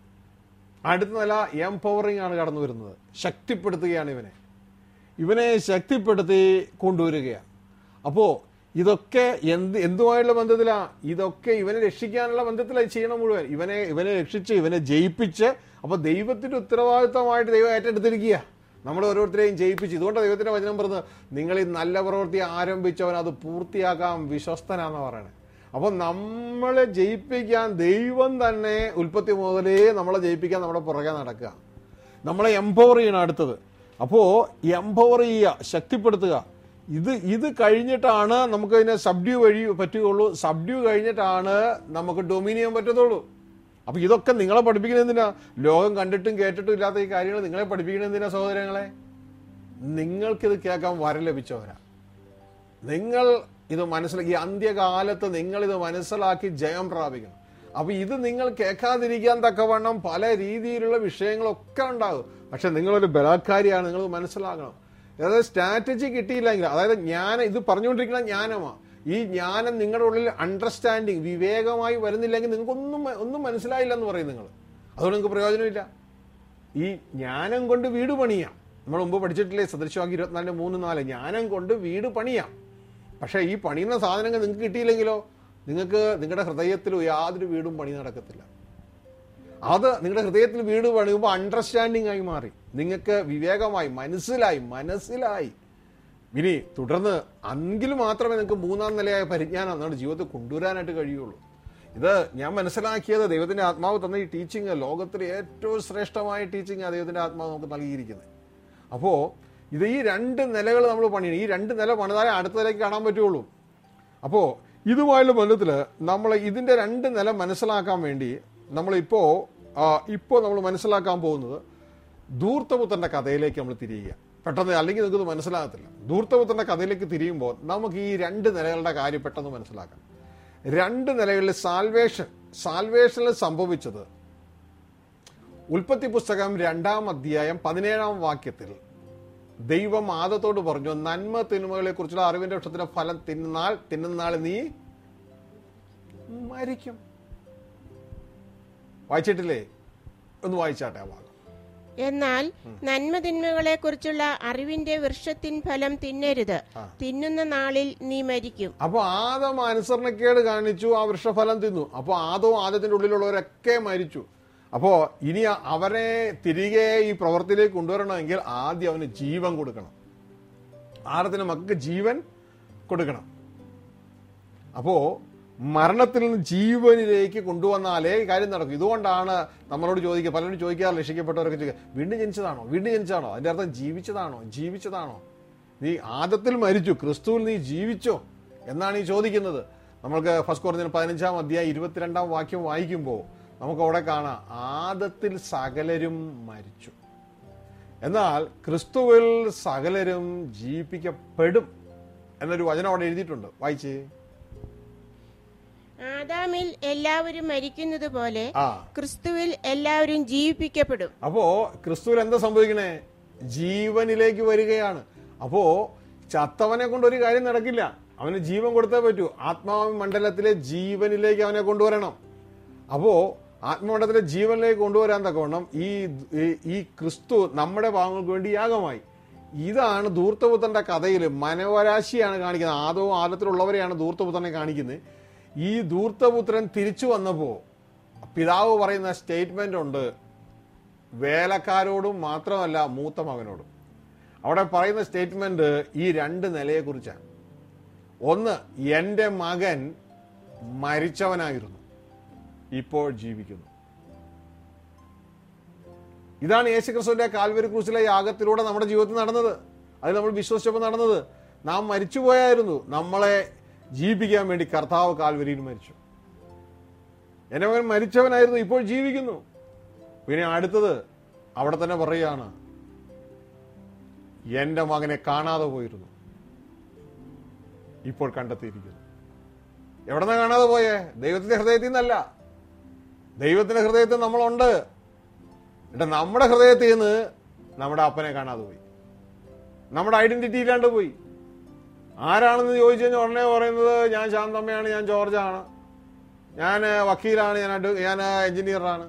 അടുത്ത നില എംപവറിങ് ആണ് കടന്നു വരുന്നത് ശക്തിപ്പെടുത്തുകയാണ് ഇവനെ ഇവനെ ശക്തിപ്പെടുത്തി കൊണ്ടുവരികയാണ് അപ്പോ ഇതൊക്കെ എന്ത് എന്തുമായുള്ള ബന്ധത്തിലാ ഇതൊക്കെ ഇവനെ രക്ഷിക്കാനുള്ള ബന്ധത്തിലായി ചെയ്യണം മുഴുവൻ ഇവനെ ഇവനെ രക്ഷിച്ച് ഇവനെ ജയിപ്പിച്ച് അപ്പൊ ദൈവത്തിന്റെ ഉത്തരവാദിത്തമായിട്ട് ദൈവം ഏറ്റെടുത്തിരിക്കുക നമ്മൾ ഓരോരുത്തരെയും ജയിപ്പിച്ച് ഇതുകൊണ്ട് ദൈവത്തിന്റെ വചനം പറഞ്ഞത് നിങ്ങൾ ഈ നല്ല പ്രവൃത്തി ആരംഭിച്ചവൻ അത് പൂർത്തിയാക്കാൻ വിശ്വസ്തനാന്ന് പറയണേ അപ്പൊ നമ്മളെ ജയിപ്പിക്കാൻ ദൈവം തന്നെ ഉൽപ്പത്തി മുതലേ നമ്മളെ ജയിപ്പിക്കാൻ നമ്മുടെ പുറകെ നടക്കുക നമ്മളെ എംപവർ ചെയ്യണം അടുത്തത് അപ്പോ എംപവർ ചെയ്യുക ശക്തിപ്പെടുത്തുക ഇത് ഇത് കഴിഞ്ഞിട്ടാണ് നമുക്ക് ഇതിനെ സബ്ഡ്യൂ വഴി പറ്റുകയുള്ളൂ സബ്ഡ്യൂ കഴിഞ്ഞിട്ടാണ് നമുക്ക് ഡൊമിനിയൻ പറ്റത്തുള്ളൂ അപ്പൊ ഇതൊക്കെ നിങ്ങളെ പഠിപ്പിക്കുന്നത് എന്തിനാ ലോകം കണ്ടിട്ടും കേട്ടിട്ടും ഇല്ലാത്ത ഈ കാര്യങ്ങൾ നിങ്ങളെ പഠിപ്പിക്കുന്നത് എന്തിനാ സഹോദരങ്ങളെ നിങ്ങൾക്കിത് കേൾക്കാൻ വരം ലഭിച്ചവരാ നിങ്ങൾ ഇത് മനസ്സിലാക്കി ഈ അന്ത്യകാലത്ത് നിങ്ങൾ ഇത് മനസ്സിലാക്കി ജയം പ്രാപിക്കണം അപ്പൊ ഇത് നിങ്ങൾ കേൾക്കാതിരിക്കാൻ തക്കവണ്ണം പല രീതിയിലുള്ള വിഷയങ്ങളൊക്കെ ഉണ്ടാകും പക്ഷെ നിങ്ങളൊരു ബലാത്കാരിയാണ് നിങ്ങൾ മനസ്സിലാക്കണം അതായത് സ്ട്രാറ്റജി കിട്ടിയില്ലെങ്കിൽ അതായത് ജ്ഞാനം ഇത് പറഞ്ഞുകൊണ്ടിരിക്കുന്ന ജ്ഞാനമാണ് ഈ ജ്ഞാനം നിങ്ങളുടെ ഉള്ളിൽ അണ്ടർസ്റ്റാൻഡിങ് വിവേകമായി വരുന്നില്ലെങ്കിൽ നിങ്ങൾക്കൊന്നും മ- ഒന്നും മനസ്സിലായില്ല എന്ന് പറയും നിങ്ങൾ അതുകൊണ്ട് നിങ്ങൾക്ക് പ്രയോജനമില്ല ഈ ജ്ഞാനം കൊണ്ട് വീട് പണിയാം നമ്മൾ മുമ്പ് പഠിച്ചിട്ടില്ലേ സദൃശവാക്യം ഇരുപത്തിനാലിന് മൂന്ന് നാല് ജ്ഞാനം കൊണ്ട് വീട് പണിയാം പക്ഷേ ഈ പണിയുന്ന സാധനങ്ങൾ നിങ്ങൾക്ക് കിട്ടിയില്ലെങ്കിലോ നിങ്ങൾക്ക് നിങ്ങളുടെ ഹൃദയത്തിൽ യാതൊരു വീടും പണി നടക്കത്തില്ല അത് നിങ്ങളുടെ ഹൃദയത്തിൽ വീട് പണിയുമ്പോൾ അണ്ടർസ്റ്റാൻഡിംഗ് ആയി മാറി നിങ്ങൾക്ക് വിവേകമായി മനസ്സിലായി മനസ്സിലായി ഇനി തുടർന്ന് അങ്കിൽ മാത്രമേ നിങ്ങൾക്ക് മൂന്നാം നിലയായ പരിജ്ഞാനം നമ്മുടെ ജീവിതത്തിൽ കൊണ്ടുവരാനായിട്ട് കഴിയുള്ളൂ ഇത് ഞാൻ മനസ്സിലാക്കിയത് ദൈവത്തിന്റെ ആത്മാവ് തന്ന ഈ ടീച്ചിങ് ലോകത്തിലെ ഏറ്റവും ശ്രേഷ്ഠമായ ടീച്ചിങ് ആ ദൈവത്തിന്റെ ആത്മാവ് നമുക്ക് നൽകിയിരിക്കുന്നത് അപ്പോ ഇത് ഈ രണ്ട് നിലകൾ നമ്മൾ പണിയണം ഈ രണ്ട് നില പണിതാലേ അടുത്ത നിലയ്ക്ക് കാണാൻ പറ്റുള്ളൂ അപ്പോ ഇതുമായുള്ള ബന്ധത്തിൽ നമ്മൾ ഇതിന്റെ രണ്ട് നില മനസ്സിലാക്കാൻ വേണ്ടി നമ്മളിപ്പോ ആ, ഇപ്പോ നമ്മൾ മനസ്സിലാക്കാൻ പോകുന്നത് ധൂർത്തപുത്രന്റെ കഥയിലേക്ക് നമ്മൾ തിരിയുക പെട്ടെന്ന് അല്ലെങ്കിൽ നിങ്ങൾക്ക് ഇത് മനസ്സിലാകത്തില്ല ധൂർത്തപുത്രന്റെ കഥയിലേക്ക് തിരിയുമ്പോൾ നമുക്ക് ഈ രണ്ട് നിലകളുടെ കാര്യം പെട്ടെന്ന് മനസ്സിലാക്കാം രണ്ട് നിലകളിൽ സാൽവേഷൻ സാൽവേഷനിൽ സംഭവിച്ചത് ഉൽപ്പത്തി പുസ്തകം രണ്ടാം അധ്യായം പതിനേഴാം വാക്യത്തിൽ ദൈവം ആദത്തോട് പറഞ്ഞു നന്മ തിന്മകളെ കുറിച്ചുള്ള അറിവിന്റെ വൃക്ഷത്തിന്റെ ഫലം തിന്നാൽ തിന്നുന്നാൾ നീ മരിക്കും വായിച്ചിട്ടില്ലേ ഒന്ന് വായിച്ചാട്ടെ ആ ഭാഗം എന്നാൽ നന്മതിന്മകളെ കുറിച്ചുള്ള അറിവിന്റെ വൃക്ഷത്തിൻ ഫലം തിന്നരുത് തിന്നുന്ന നാളിൽ നീ മരിക്കും അപ്പൊ ആദം അനുസരണക്കേട് കാണിച്ചു ആ വൃക്ഷഫലം തിന്നു അപ്പൊ ആദവും ആദത്തിന്റെ ഉള്ളിലുള്ളവരൊക്കെ മരിച്ചു അപ്പോ ഇനി അവരെ തിരികെ ഈ പ്രവൃത്തിയിലേക്ക് കൊണ്ടുവരണമെങ്കിൽ ആദ്യം അവന് ജീവൻ കൊടുക്കണം ആദത്തിന് മക്കൾക്ക് ജീവൻ കൊടുക്കണം അപ്പോ മരണത്തിൽ നിന്ന് ജീവനിലേക്ക് കൊണ്ടുവന്നാലേ ഈ കാര്യം നടക്കും ഇതുകൊണ്ടാണ് നമ്മളോട് ചോദിക്കുക പലരും ചോദിക്കാറ് രക്ഷിക്കപ്പെട്ടവരൊക്കെ ചോദിക്കുക വീണ്ടും ജനിച്ചതാണോ വീണ്ടും ജനിച്ചതാണോ അതിന്റെ അർത്ഥം ജീവിച്ചതാണോ ജീവിച്ചതാണോ നീ ആദത്തിൽ മരിച്ചു ക്രിസ്തുവിൽ നീ ജീവിച്ചോ എന്നാണ് ഈ ചോദിക്കുന്നത് നമ്മൾക്ക് ഫസ്റ്റ് കോർജിന് പതിനഞ്ചാം അധ്യായം ഇരുപത്തിരണ്ടാം വാക്യം വായിക്കുമ്പോൾ നമുക്ക് അവിടെ കാണാം ആദത്തിൽ സകലരും മരിച്ചു എന്നാൽ ക്രിസ്തുവിൽ സകലരും ജീവിപ്പിക്കപ്പെടും എന്നൊരു വചനം അവിടെ എഴുതിയിട്ടുണ്ട് വായിച്ചേ ആദാമിൽ എല്ലാവരും മരിക്കുന്നത് പോലെ ആ ക്രിസ്തുവിൽ എല്ലാവരും ജീവിപ്പിക്കപ്പെടും അപ്പോ ക്രിസ്തുവിൽ എന്താ സംഭവിക്കണേ ജീവനിലേക്ക് വരികയാണ് അപ്പോ ചത്തവനെ കൊണ്ട് ഒരു കാര്യം നടക്കില്ല അവന് ജീവൻ കൊടുത്തേ പറ്റൂ ആത്മാവ് മണ്ഡലത്തിലെ ജീവനിലേക്ക് അവനെ കൊണ്ടുവരണം അപ്പോ ആത്മമണ്ഡലത്തിലെ ജീവനിലേക്ക് കൊണ്ടുവരാൻ തക്കവണ്ണം ഈ ഈ- ഈ ക്രിസ്തു നമ്മുടെ പാവങ്ങൾക്ക് വേണ്ടി യാഗമായി ഇതാണ് ധൂർത്തപുത്രന്റെ കഥയിൽ മനോരാശിയാണ് കാണിക്കുന്നത് ആദവും ആദത്തിലുള്ളവരെയാണ് ധൂർത്തപുത്രനെ കാണിക്കുന്നത് ഈ ധൂർത്തപുത്രൻ തിരിച്ചു വന്നപ്പോ പിതാവ് പറയുന്ന സ്റ്റേറ്റ്മെന്റ് ഉണ്ട് വേലക്കാരോടും മാത്രമല്ല മൂത്ത മകനോടും അവിടെ പറയുന്ന സ്റ്റേറ്റ്മെന്റ് ഈ രണ്ട് നിലയെക്കുറിച്ചാണ് ഒന്ന് എൻ്റെ മകൻ മരിച്ചവനായിരുന്നു ഇപ്പോൾ ജീവിക്കുന്നു ഇതാണ് യേശുക്രിസ്തുവിന്റെ കാൽവരി ക്രൂസിലെ യാഗത്തിലൂടെ നമ്മുടെ ജീവിതത്തിൽ നടന്നത് അത് നമ്മൾ വിശ്വസിച്ചപ്പോൾ നടന്നത് നാം മരിച്ചുപോയായിരുന്നു നമ്മളെ ജീവിപ്പിക്കാൻ വേണ്ടി കർത്താവ് കാൽവരിയിൽ മരിച്ചു എന്റെ മകൻ മരിച്ചവനായിരുന്നു ഇപ്പോൾ ജീവിക്കുന്നു പിന്നെ അടുത്തത് അവിടെ തന്നെ പറയുകയാണ് എന്റെ മകനെ കാണാതെ പോയിരുന്നു ഇപ്പോൾ കണ്ടെത്തിയിരിക്കുന്നു എവിടെന്നാ കാണാതെ പോയേ ദൈവത്തിന്റെ ഹൃദയത്തിൽ നിന്നല്ല ദൈവത്തിന്റെ ഹൃദയത്തിൽ നമ്മളുണ്ട് എന്നിട്ട് നമ്മുടെ ഹൃദയത്തിൽ നിന്ന് നമ്മുടെ അപ്പനെ കാണാതെ പോയി നമ്മുടെ ഐഡന്റിറ്റി ഇല്ലാണ്ട് പോയി ആരാണെന്ന് ചോദിച്ചു കഴിഞ്ഞാൽ ഉടനെ പറയുന്നത് ഞാൻ ശാന്തമ്മയാണ് ഞാൻ ജോർജാണ് ഞാൻ വക്കീലാണ് ഞാൻ അഡ്വ- ഞാൻ എഞ്ചിനീയറാണ്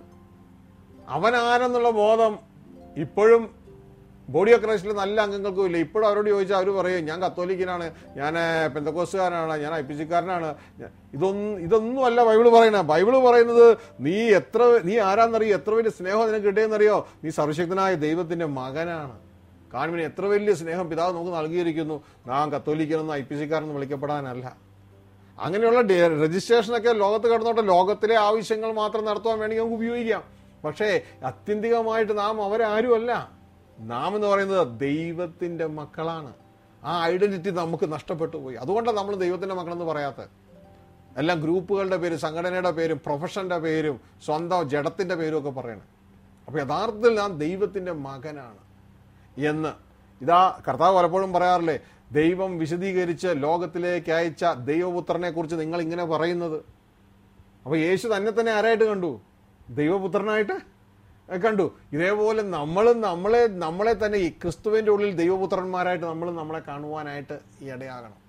അവൻ ആരെന്നുള്ള ബോധം ഇപ്പോഴും ബോഡി ഓഫ് ക്രൈസ്റ്റിൽ നല്ല അംഗങ്ങൾക്കും ഇല്ല ഇപ്പോഴും അവരോട് ചോദിച്ചാൽ അവർ പറയും ഞാൻ കത്തോലിക്കനാണ് ഞാൻ പെന്തക്കോസുകാരനാണ് ഞാൻ ഐ പി സിക്കാരനാണ് ഞാൻ- ഇതൊന്നും ഇതൊന്നും അല്ല ബൈബിള് പറയണ ബൈബിള് പറയുന്നത് നീ എത്ര നീ ആരാന്നറിയോ എത്ര വലിയ സ്നേഹം നിനക്ക് കിട്ടിയെന്നറിയോ നീ സർവശക്തനായ ദൈവത്തിന്റെ മകനാണ് കാണുവിന് എത്ര വലിയ സ്നേഹം പിതാവ് നമുക്ക് നൽകിയിരിക്കുന്നു നാം കത്തോലിക്കനെന്ന് ഐ പി സിക്കാരെന്ന് വിളിക്കപ്പെടാനല്ല അങ്ങനെയുള്ള ഡെ- രജിസ്ട്രേഷനൊക്കെ ലോകത്ത് കിടന്നോട്ടെ ലോകത്തിലെ ആവശ്യങ്ങൾ മാത്രം നടത്തുവാൻ വേണമെങ്കിൽ നമുക്ക് ഉപയോഗിക്കാം പക്ഷേ അത്യന്തികമായിട്ട് നാം അവരാരുമല്ല നാം എന്ന് പറയുന്നത് ദൈവത്തിന്റെ മക്കളാണ് ആ ഐഡന്റിറ്റി നമുക്ക് നഷ്ടപ്പെട്ടു പോയി അതുകൊണ്ടാണ് നമ്മൾ ദൈവത്തിന്റെ മക്കളെന്ന് പറയാത്തത് എല്ലാം ഗ്രൂപ്പുകളുടെ പേരും സംഘടനയുടെ പേരും പ്രൊഫഷന്റെ പേരും സ്വന്തം ജഡത്തിന്റെ പേരും ഒക്കെ പറയണം അപ്പൊ യഥാർത്ഥത്തിൽ നാം ദൈവത്തിന്റെ മകനാണ് എന്ന് ഇതാ കർത്താവ് പലപ്പോഴും പറയാറില്ലേ ദൈവം വിശദീകരിച്ച് ലോകത്തിലേക്ക് അയച്ച ദൈവപുത്രനെ കുറിച്ച് നിങ്ങൾ ഇങ്ങനെ പറയുന്നത് അപ്പൊ യേശു തന്നെ തന്നെ ആരായിട്ട് കണ്ടു ദൈവപുത്രനായിട്ട് കണ്ടു ഇതേപോലെ നമ്മളും നമ്മളെ നമ്മളെ തന്നെ ഈ ക്രിസ്തുവിന്റെ ഉള്ളിൽ ദൈവപുത്രന്മാരായിട്ട് നമ്മളും നമ്മളെ കാണുവാനായിട്ട് ഇടയാകണം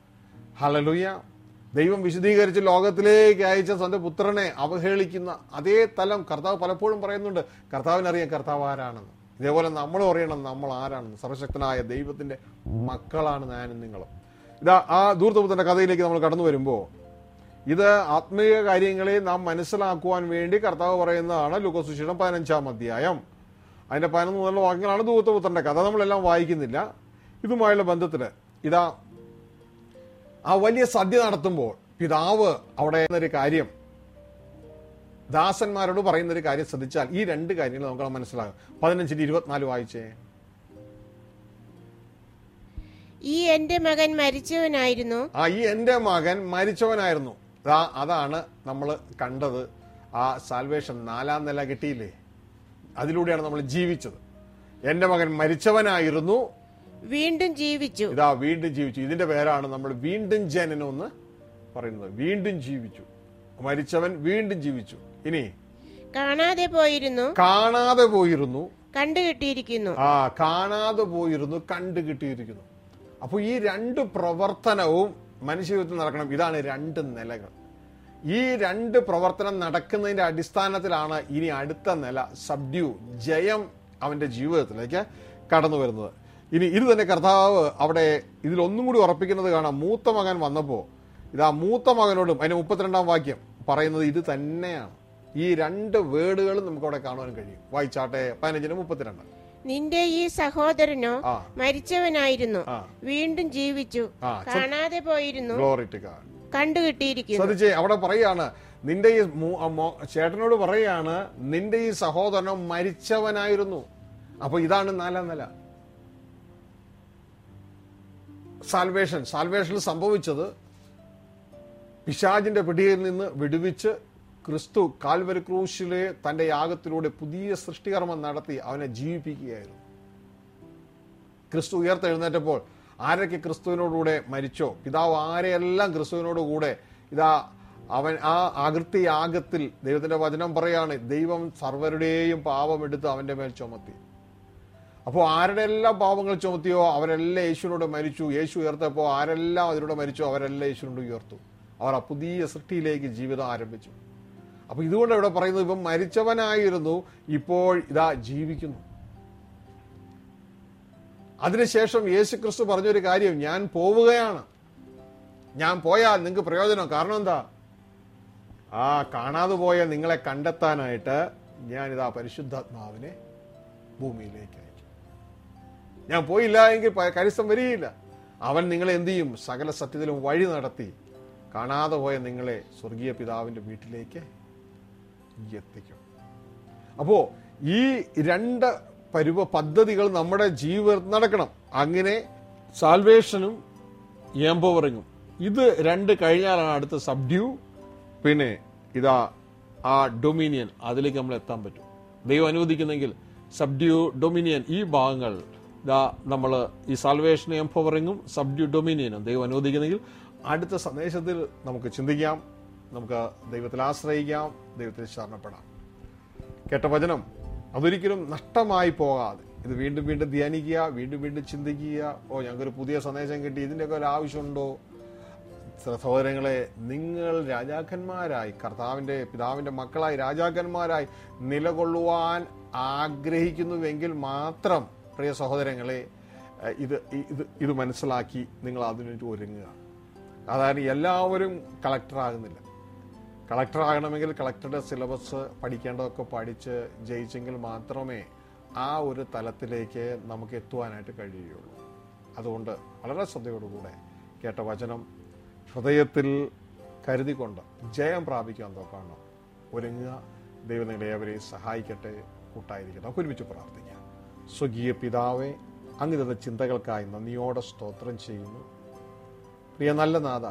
ഹലലുയ ദൈവം വിശദീകരിച്ച് ലോകത്തിലേക്ക് അയച്ച സ്വന്തം പുത്രനെ അവഹേളിക്കുന്ന അതേ തലം കർത്താവ് പലപ്പോഴും പറയുന്നുണ്ട് കർത്താവിനറിയാം കർത്താവ് ആരാണെന്ന് ഇതേപോലെ നമ്മളും അറിയണം നമ്മൾ ആരാണെന്ന് സർവശക്തനായ ദൈവത്തിന്റെ മക്കളാണ് ഞാനും നിങ്ങളും ഇതാ ആ ദൂർത്തപുത്രന്റെ കഥയിലേക്ക് നമ്മൾ കടന്നു വരുമ്പോൾ ഇത് ആത്മീയ കാര്യങ്ങളെ നാം മനസ്സിലാക്കുവാൻ വേണ്ടി കർത്താവ് പറയുന്നതാണ് ലുക്കോസുശീലം പതിനഞ്ചാം അധ്യായം അതിന്റെ പതിനൊന്ന് മുതലുള്ള വാക്യങ്ങളാണ് ദൂതപുത്രന്റെ കഥ നമ്മളെല്ലാം വായിക്കുന്നില്ല ഇതുമായുള്ള ബന്ധത്തില് ഇതാ ആ വലിയ സദ്യ നടത്തുമ്പോൾ പിതാവ് അവിടെ ഒരു കാര്യം ദാസന്മാരോട് പറയുന്ന ഒരു കാര്യം ശ്രദ്ധിച്ചാൽ ഈ രണ്ട് കാര്യങ്ങൾ നമുക്ക് മനസ്സിലാകും പതിനഞ്ചിന് ഇരുപത്തിനാല് വായിച്ചേ ഈ എന്റെ മകൻ മരിച്ചവനായിരുന്നു ആ ഈ എന്റെ മകൻ മരിച്ചവനായിരുന്നു ദാ അതാണ് നമ്മൾ കണ്ടത് ആ സാൽവേഷൻ നാലാം നില കിട്ടിയില്ലേ അതിലൂടെയാണ് നമ്മൾ ജീവിച്ചത് എന്റെ മകൻ മരിച്ചവനായിരുന്നു വീണ്ടും ജീവിച്ചു ഇതാ വീണ്ടും ജീവിച്ചു ഇതിന്റെ പേരാണ് നമ്മൾ വീണ്ടും ജനനം എന്ന് പറയുന്നത് വീണ്ടും ജീവിച്ചു മരിച്ചവൻ വീണ്ടും ജീവിച്ചു ഇനി കാണാതെ പോയിരുന്നു കാണാതെ പോയിരുന്നു കണ്ടുകിട്ടിയിരിക്കുന്നു ആ കാണാതെ പോയിരുന്നു കണ്ടു കിട്ടിയിരിക്കുന്നു അപ്പോൾ ഈ രണ്ട് പ്രവർത്തനവും മനുഷ്യ ജീവിതത്തിൽ നടക്കണം ഇതാണ് രണ്ട് നിലകൾ ഈ രണ്ട് പ്രവർത്തനം നടക്കുന്നതിന്റെ അടിസ്ഥാനത്തിലാണ് ഇനി അടുത്ത നില സബ്ഡ്യൂ ജയം അവന്റെ ജീവിതത്തിലേക്ക് കടന്നു വരുന്നത് ഇനി ഇത് തന്നെ കർത്താവ് അവിടെ ഇതിലൊന്നും കൂടി ഉറപ്പിക്കുന്നത് കാണാം മൂത്ത മകൻ വന്നപ്പോൾ ഇതാ മൂത്ത മകനോടും അതിന്റെ മുപ്പത്തിരണ്ടാം വാക്യം പറയുന്നത് ഇത് തന്നെയാണ് ഈ രണ്ട് വേർഡുകളും നമുക്ക് അവിടെ കാണുവാൻ കഴിയും വായിച്ചാട്ടെ പതിനഞ്ചിന് മുപ്പത്തിരണ്ട് നിന്റെ ഈ സഹോദരനോ ആ. മരിച്ചവനായിരുന്നു ആ. വീണ്ടും ജീവിച്ചു ആ, കാണാതെ പോയിരുന്നു ഗ്ലോറി ടു ഗാഡ് കണ്ടുകിട്ടിയിരിക്കുന്നു ശ്രദ്ധിച്ചേ അവിടെ പറയാണ് നിന്റെ ഈ മൂ- ആ മോ- ചേട്ടനോട് പറയാണ് നിന്റെ ഈ സഹോദരൻ മരിച്ചവനായിരുന്നു അപ്പൊ ഇതാണ് നാലാം നില സാൽവേഷൻ സാൽവേഷനിൽ സംഭവിച്ചത് പിശാജിന്റെ പിടിയിൽ നിന്ന് വിടുവിച്ച് ക്രിസ്തു കാൽവരി ക്രൂശിലെ തന്റെ യാഗത്തിലൂടെ പുതിയ സൃഷ്ടികർമ്മം നടത്തി അവനെ ജീവിപ്പിക്കുകയായിരുന്നു ക്രിസ്തു ഉയർത്തെഴുന്നേറ്റപ്പോൾ ആരൊക്കെ ക്രിസ്തുവിനോടുകൂടെ മരിച്ചോ പിതാവ് ആരെയെല്ലാം ക്രിസ്തുവിനോട് കൂടെ ഇതാ അവൻ ആ അകൃത്യ യാഗത്തിൽ ദൈവത്തിന്റെ വചനം പറയാണ് ദൈവം സർവരുടെയും പാപം എടുത്ത് അവന്റെ മേൽ ചുമത്തി അപ്പോൾ ആരുടെ എല്ലാം പാപങ്ങൾ ചുമത്തിയോ അവരെല്ലാം യേശുവിനോട് മരിച്ചു യേശു ഉയർത്തപ്പോൾ ആരെല്ലാം അതിലൂടെ മരിച്ചോ അവരെല്ലാം യേശുവിനോട് ഉയർത്തു അവർ ആ പുതിയ സൃഷ്ടിയിലേക്ക് ജീവിതം ആരംഭിച്ചു അപ്പൊ ഇതുകൊണ്ട് ഇവിടെ പറയുന്നത് ഇപ്പം മരിച്ചവനായിരുന്നു ഇപ്പോൾ ഇതാ ജീവിക്കുന്നു അതിനുശേഷം യേശു ക്രിസ്തു പറഞ്ഞൊരു കാര്യം ഞാൻ പോവുകയാണ് ഞാൻ പോയാൽ നിങ്ങൾക്ക് പ്രയോജനം കാരണം എന്താ ആ കാണാതെ പോയ നിങ്ങളെ കണ്ടെത്താനായിട്ട് ഞാൻ ഇതാ പരിശുദ്ധാത്മാവിനെ ഭൂമിയിലേക്ക് അയച്ചു ഞാൻ പോയില്ല എങ്കിൽ പ- കരിസ്ഥം വരികയില്ല അവൻ നിങ്ങളെ എന്ത് ചെയ്യും സകല സത്യത്തിലും വഴി നടത്തി കാണാതെ പോയ നിങ്ങളെ സ്വർഗീയ പിതാവിന്റെ വീട്ടിലേക്ക് എത്തിക്കും അപ്പോ ഈ രണ്ട് പരുവ പദ്ധതികൾ നമ്മുടെ ജീവിതത്തിൽ നടക്കണം അങ്ങനെ സാൽവേഷനും എംപവറിങ്ങും ഇത് രണ്ട് കഴിഞ്ഞാലാണ് അടുത്ത സബ്ഡ്യൂ പിന്നെ ഇതാ ആ ഡൊമിനിയൻ അതിലേക്ക് നമ്മൾ എത്താൻ പറ്റും ദൈവം അനുവദിക്കുന്നെങ്കിൽ സബ്ഡ്യൂ ഡൊമിനിയൻ ഈ ഭാഗങ്ങൾ ഇതാ നമ്മൾ ഈ സാൽവേഷൻ എംപവറിങ്ങും സബ്ഡ്യൂ ഡൊമിനിയനും ദൈവം അനുവദിക്കുന്നെങ്കിൽ അടുത്ത സന്ദേശത്തിൽ നമുക്ക് ചിന്തിക്കാം നമുക്ക് ദൈവത്തിൽ ആശ്രയിക്കാം ദൈവത്തിൽ ശരണപ്പെടാം കേട്ട വചനം അതൊരിക്കലും നഷ്ടമായി പോകാതെ ഇത് വീണ്ടും വീണ്ടും ധ്യാനിക്കുക വീണ്ടും വീണ്ടും ചിന്തിക്കുക ഓ ഞങ്ങൾക്കൊരു പുതിയ സന്ദേശം കിട്ടി ഇതിൻ്റെയൊക്കെ ഒരു ആവശ്യമുണ്ടോ സഹോദരങ്ങളെ നിങ്ങൾ രാജാക്കന്മാരായി കർത്താവിൻ്റെ പിതാവിൻ്റെ മക്കളായി രാജാക്കന്മാരായി നിലകൊള്ളുവാൻ ആഗ്രഹിക്കുന്നുവെങ്കിൽ മാത്രം പ്രിയ സഹോദരങ്ങളെ ഏഹ്, ഇത് ഇത് ഇത് മനസ്സിലാക്കി നിങ്ങൾ അതിനുവേണ്ടി ഒരുങ്ങുക അതായത് എല്ലാവരും കളക്ടറാകുന്നില്ല കളക്ടർ ആകണമെങ്കിൽ കളക്ടറുടെ സിലബസ് പഠിക്കേണ്ടതൊക്കെ പഠിച്ച് ജയിച്ചെങ്കിൽ മാത്രമേ ആ ഒരു തലത്തിലേക്ക് നമുക്ക് എത്തുവാനായിട്ട് കഴിയുകയുള്ളൂ അതുകൊണ്ട് വളരെ ശ്രദ്ധയോടുകൂടെ കേട്ട വചനം ഹൃദയത്തിൽ കരുതിക്കൊണ്ട് ജയം പ്രാപിക്കാൻ നോക്കണം ഒരുങ്ങുക ദൈവം നിങ്ങളെ ഏവരെയും സഹായിക്കട്ടെ കൂട്ടായിരിക്കട്ടെ നമുക്ക് ഒരുമിച്ച് പ്രാർത്ഥിക്കാം സ്വകീയ പിതാവെ അങ്ങിത ചിന്തകൾക്കായി നന്ദിയോടെ സ്തോത്രം ചെയ്യുന്നു പ്രിയ നല്ല നാഥ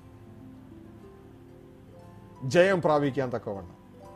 ജയം പ്രാപിക്കാൻ തക്കവണ്ണം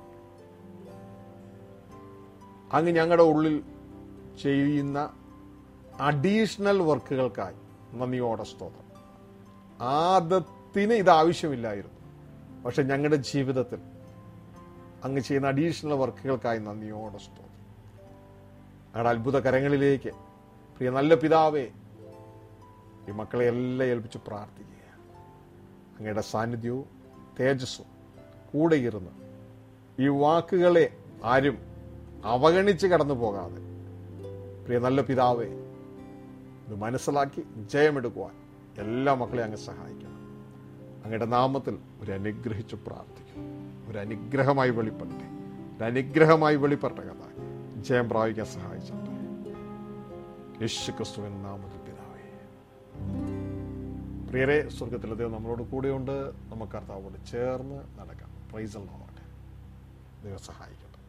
അങ്ങ് ഞങ്ങളുടെ ഉള്ളിൽ ചെയ്യുന്ന അഡീഷണൽ വർക്കുകൾക്കായി നന്ദിയോടെ സ്തോത്രം ആദത്തിന് ഇത് ആവശ്യമില്ലായിരുന്നു പക്ഷെ ഞങ്ങളുടെ ജീവിതത്തിൽ അങ്ങ് ചെയ്യുന്ന അഡീഷണൽ വർക്കുകൾക്കായി നന്ദിയോടെ സ്തോത്രം ഞങ്ങളുടെ അത്ഭുത കരങ്ങളിലേക്ക് പ്രിയ നല്ല പിതാവേ ഈ മക്കളെ എല്ലാം ഏൽപ്പിച്ച് പ്രാർത്ഥിക്കുക അങ്ങയുടെ സാന്നിധ്യവും തേജസ്സും കൂടെ ഇരുന്ന് ഈ വാക്കുകളെ ആരും അവഗണിച്ച് കടന്നു പോകാതെ പ്രിയ നല്ല പിതാവേ ഇത് മനസ്സിലാക്കി ജയമെടുക്കുവാൻ എല്ലാ മക്കളെയും അങ്ങ് സഹായിക്കണം അങ്ങയുടെ നാമത്തിൽ ഒരു അനുഗ്രഹിച്ച് പ്രാർത്ഥിക്കും ഒരു അനുഗ്രഹമായി വെളിപ്പെടട്ടെ ഒരു അനുഗ്രഹമായി വെളിപ്പെട്ട കഥ ജയം പ്രാപിക്കാൻ സഹായിച്ചോട്ടെ യേശു ക്രിസ്തുവിൻ നാമത്തിൽ പിതാവേ പ്രിയരെ സ്വർഗത്തിലെ ദൈവം നമ്മളോട് കൂടെയുണ്ട് നമുക്ക് കർത്താവോട് ചേർന്ന് നടക്കാം പ്രൈസ് ലോഡ് ദൈവം സഹായിക്കട്ടെ